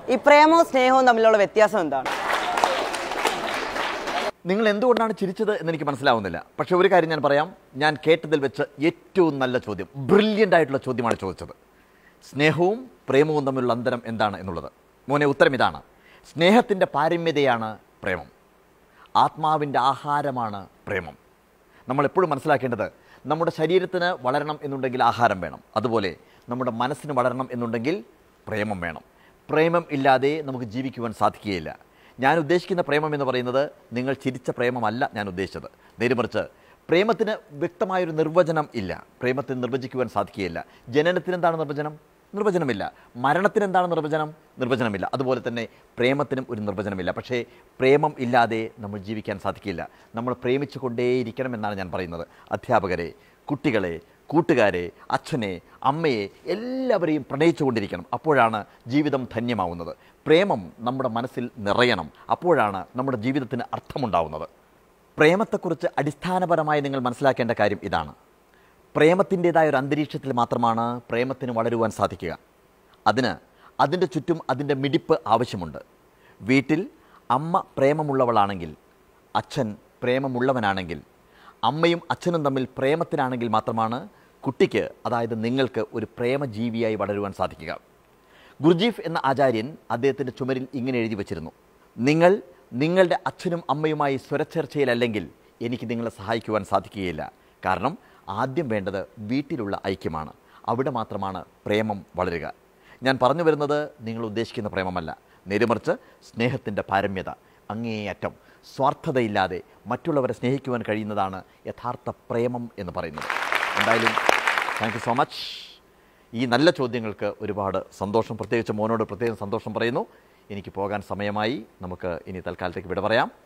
ഈ പ്രേമവും സ്നേഹവും തമ്മിലുള്ള വ്യത്യാസം എന്താണ് നിങ്ങൾ എന്തുകൊണ്ടാണ് ചിരിച്ചത് എന്ന് എനിക്ക് മനസ്സിലാവുന്നില്ല പക്ഷേ ഒരു കാര്യം ഞാൻ പറയാം ഞാൻ കേട്ടതിൽ വെച്ച് ഏറ്റവും നല്ല ചോദ്യം ബ്രില്യൻ്റ് ആയിട്ടുള്ള ചോദ്യമാണ് ചോദിച്ചത് സ്നേഹവും പ്രേമവും തമ്മിലുള്ള അന്തരം എന്താണ് എന്നുള്ളത് മോനെ ഉത്തരം ഇതാണ് സ്നേഹത്തിൻ്റെ പാരമ്യതയാണ് പ്രേമം ആത്മാവിൻ്റെ ആഹാരമാണ് പ്രേമം നമ്മൾ എപ്പോഴും മനസ്സിലാക്കേണ്ടത് നമ്മുടെ ശരീരത്തിന് വളരണം എന്നുണ്ടെങ്കിൽ ആഹാരം വേണം അതുപോലെ നമ്മുടെ മനസ്സിന് വളരണം എന്നുണ്ടെങ്കിൽ പ്രേമം വേണം പ്രേമം ഇല്ലാതെ നമുക്ക് ജീവിക്കുവാൻ സാധിക്കുകയില്ല ഞാൻ ഉദ്ദേശിക്കുന്ന പ്രേമം എന്ന് പറയുന്നത് നിങ്ങൾ ചിരിച്ച പ്രേമമല്ല ഞാൻ ഉദ്ദേശിച്ചത് നേരുമറിച്ച് പ്രേമത്തിന് വ്യക്തമായൊരു നിർവചനം ഇല്ല പ്രേമത്തിന് നിർവചിക്കുവാൻ സാധിക്കുകയില്ല ജനനത്തിന് എന്താണ് നിർവചനം നിർവചനമില്ല മരണത്തിന് എന്താണ് നിർവചനം നിർവചനമില്ല അതുപോലെ തന്നെ പ്രേമത്തിനും ഒരു നിർവചനമില്ല പക്ഷേ പ്രേമം ഇല്ലാതെ നമ്മൾ ജീവിക്കാൻ സാധിക്കില്ല നമ്മൾ പ്രേമിച്ചു കൊണ്ടേയിരിക്കണം എന്നാണ് ഞാൻ പറയുന്നത് അധ്യാപകരെ കുട്ടികളെ കൂട്ടുകാരെ അച്ഛനെ അമ്മയെ എല്ലാവരെയും പ്രണയിച്ചുകൊണ്ടിരിക്കണം അപ്പോഴാണ് ജീവിതം ധന്യമാവുന്നത് പ്രേമം നമ്മുടെ മനസ്സിൽ നിറയണം അപ്പോഴാണ് നമ്മുടെ ജീവിതത്തിന് അർത്ഥമുണ്ടാവുന്നത് പ്രേമത്തെക്കുറിച്ച് അടിസ്ഥാനപരമായി നിങ്ങൾ മനസ്സിലാക്കേണ്ട കാര്യം ഇതാണ് പ്രേമത്തിൻ്റെതായ ഒരു അന്തരീക്ഷത്തിൽ മാത്രമാണ് പ്രേമത്തിന് വളരുവാൻ സാധിക്കുക അതിന് അതിൻ്റെ ചുറ്റും അതിൻ്റെ മിടിപ്പ് ആവശ്യമുണ്ട് വീട്ടിൽ അമ്മ പ്രേമമുള്ളവളാണെങ്കിൽ അച്ഛൻ പ്രേമമുള്ളവനാണെങ്കിൽ അമ്മയും അച്ഛനും തമ്മിൽ പ്രേമത്തിനാണെങ്കിൽ മാത്രമാണ് കുട്ടിക്ക് അതായത് നിങ്ങൾക്ക് ഒരു പ്രേമജീവിയായി വളരുവാൻ സാധിക്കുക ഗുർജീഫ് എന്ന ആചാര്യൻ അദ്ദേഹത്തിൻ്റെ ചുമരിൽ ഇങ്ങനെ എഴുതി വച്ചിരുന്നു നിങ്ങൾ നിങ്ങളുടെ അച്ഛനും അമ്മയുമായി സ്വരച്ചേർച്ചയിലല്ലെങ്കിൽ എനിക്ക് നിങ്ങളെ സഹായിക്കുവാൻ സാധിക്കുകയില്ല കാരണം ആദ്യം വേണ്ടത് വീട്ടിലുള്ള ഐക്യമാണ് അവിടെ മാത്രമാണ് പ്രേമം വളരുക ഞാൻ പറഞ്ഞു വരുന്നത് നിങ്ങൾ ഉദ്ദേശിക്കുന്ന പ്രേമമല്ല നേരുമറിച്ച് സ്നേഹത്തിൻ്റെ പാരമ്യത അങ്ങേയറ്റം സ്വാർത്ഥതയില്ലാതെ മറ്റുള്ളവരെ സ്നേഹിക്കുവാൻ കഴിയുന്നതാണ് യഥാർത്ഥ പ്രേമം എന്ന് പറയുന്നത് എന്തായാലും താങ്ക് യു സോ മച്ച് ഈ നല്ല ചോദ്യങ്ങൾക്ക് ഒരുപാട് സന്തോഷം പ്രത്യേകിച്ച് മോനോട് പ്രത്യേകം സന്തോഷം പറയുന്നു എനിക്ക് പോകാൻ സമയമായി നമുക്ക് ഇനി തൽക്കാലത്തേക്ക് വിട പറയാം